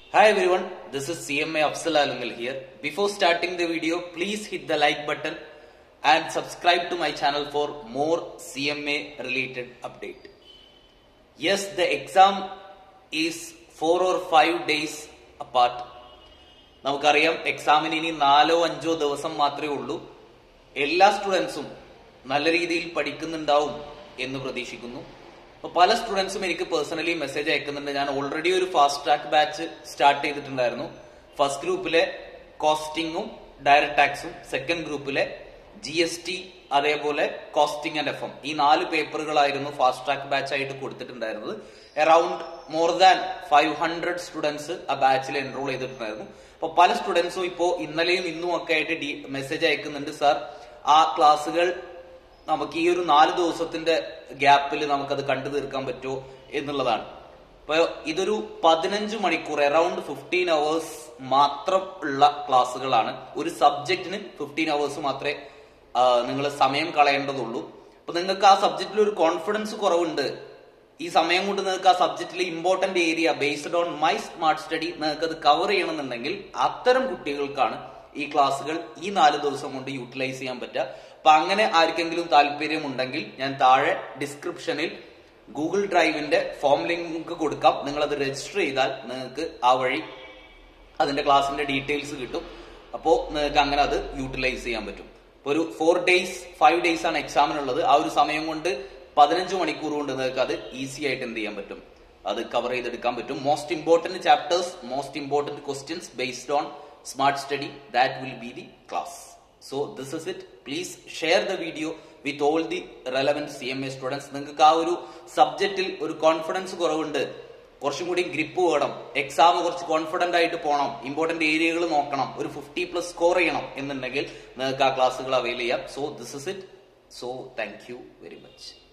Hi everyone, this is CMA Afsal Alungal here. Before starting the video, please hit the like button and subscribe to my channel for more CMA related update. Yes, the exam is four or five days apart. നമുക്കറിയാം എക്സാമിന് ഇനി നാലോ അഞ്ചോ ദിവസം മാത്രമേ ഉള്ളൂ എല്ലാ സ്റ്റുഡൻസും നല്ല രീതിയിൽ പഠിക്കുന്നുണ്ടാവും എന്ന് പ്രതീക്ഷിക്കുന്നു അപ്പൊ പല സ്റ്റുഡൻസും എനിക്ക് പേഴ്സണലി മെസ്സേജ് അയക്കുന്നുണ്ട് ഞാൻ ഓൾറെഡി ഒരു ഫാസ്റ്റ് ട്രാക്ക് ബാച്ച് സ്റ്റാർട്ട് ചെയ്തിട്ടുണ്ടായിരുന്നു ഫസ്റ്റ് ഗ്രൂപ്പിലെ കോസ്റ്റിംഗും ഡയറക്ട് ടാക്സും സെക്കൻഡ് ഗ്രൂപ്പിലെ ജി എസ് ടി അതേപോലെ കോസ്റ്റിംഗ് ആൻഡ് എഫ് എം ഈ നാല് പേപ്പറുകളായിരുന്നു ഫാസ്റ്റ് ട്രാക്ക് ബാച്ച് ആയിട്ട് കൊടുത്തിട്ടുണ്ടായിരുന്നത് around more than five hundred students ആ ബാച്ചിൽ എൻറോൾ ചെയ്തിട്ടുണ്ടായിരുന്നു അപ്പൊ പല സ്റ്റുഡൻസും ഇപ്പോ ഇന്നലെയും ഇന്നും ഒക്കെ ആയിട്ട് മെസ്സേജ് അയക്കുന്നുണ്ട് സാർ ആ ക്ലാസ്സുകൾ നമുക്ക് ഈ ഒരു നാല് ദിവസത്തിന്റെ ഗ്യാപ്പിൽ നമുക്കത് കണ്ടു തീർക്കാൻ പറ്റുമോ എന്നുള്ളതാണ് ഇപ്പൊ ഇതൊരു പതിനഞ്ച് മണിക്കൂർ അറൌണ്ട് ഫിഫ്റ്റീൻ അവേഴ്സ് മാത്രം ഉള്ള ക്ലാസ്സുകളാണ് ഒരു സബ്ജക്റ്റിന് ഫിഫ്റ്റീൻ അവേഴ്സ് മാത്രമേ നിങ്ങൾ സമയം കളയേണ്ടതുള്ളൂ അപ്പൊ നിങ്ങൾക്ക് ആ സബ്ജക്റ്റിൽ ഒരു കോൺഫിഡൻസ് കുറവുണ്ട് ഈ സമയം കൊണ്ട് നിങ്ങൾക്ക് ആ സബ്ജക്റ്റിലെ important area based on my smart study നിങ്ങൾക്ക് അത് കവർ ചെയ്യണമെന്നുണ്ടെങ്കിൽ അത്തരം കുട്ടികൾക്കാണ് ഈ ക്ലാസ്സുകൾ ഈ നാല് ദിവസം കൊണ്ട് യൂട്ടിലൈസ് ചെയ്യാൻ പറ്റുക അപ്പൊ അങ്ങനെ ആർക്കെങ്കിലും താല്പര്യമുണ്ടെങ്കിൽ ഞാൻ താഴെ ഡിസ്ക്രിപ്ഷനിൽ ഗൂഗിൾ ഡ്രൈവിന്റെ ഫോം ലിങ്ക് കൊടുക്കാം നിങ്ങൾ അത് രജിസ്റ്റർ ചെയ്താൽ നിങ്ങൾക്ക് ആ വഴി അതിന്റെ ക്ലാസിന്റെ ഡീറ്റെയിൽസ് കിട്ടും അപ്പോൾ നിങ്ങൾക്ക് അങ്ങനെ അത് യൂട്ടിലൈസ് ചെയ്യാൻ പറ്റും ഇപ്പൊ ഒരു ഫോർ ഡേയ്സ് ഫൈവ് ഡേയ്സ് ആണ് എക്സാമിനുള്ളത് ആ ഒരു സമയം കൊണ്ട് പതിനഞ്ച് മണിക്കൂർ കൊണ്ട് നിങ്ങൾക്ക് അത് ഈസി ആയിട്ട് എന്ത് ചെയ്യാൻ പറ്റും അത് കവർ ചെയ്തെടുക്കാൻ പറ്റും most important chapters most important questions based on smart study that will be the class so this is it please share the video with all the relevant C M A students നിങ്ങൾക്ക് ആ ഒരു സബ്ജക്റ്റിൽ ഒരു confidence കുറവുണ്ട് കുറച്ചും കൂടി grip വേണം exam കുറച്ച് confident ആയിട്ട് പോകണം ഇമ്പോർട്ടന്റ് ഏരിയകൾ നോക്കണം ഒരു ഫിഫ്റ്റി പ്ലസ് സ്കോർ ചെയ്യണം എന്നുണ്ടെങ്കിൽ നിങ്ങൾക്ക് ആ ക്ലാസ്സുകൾ അവൈൽ ചെയ്യാം so this is it so thank you very much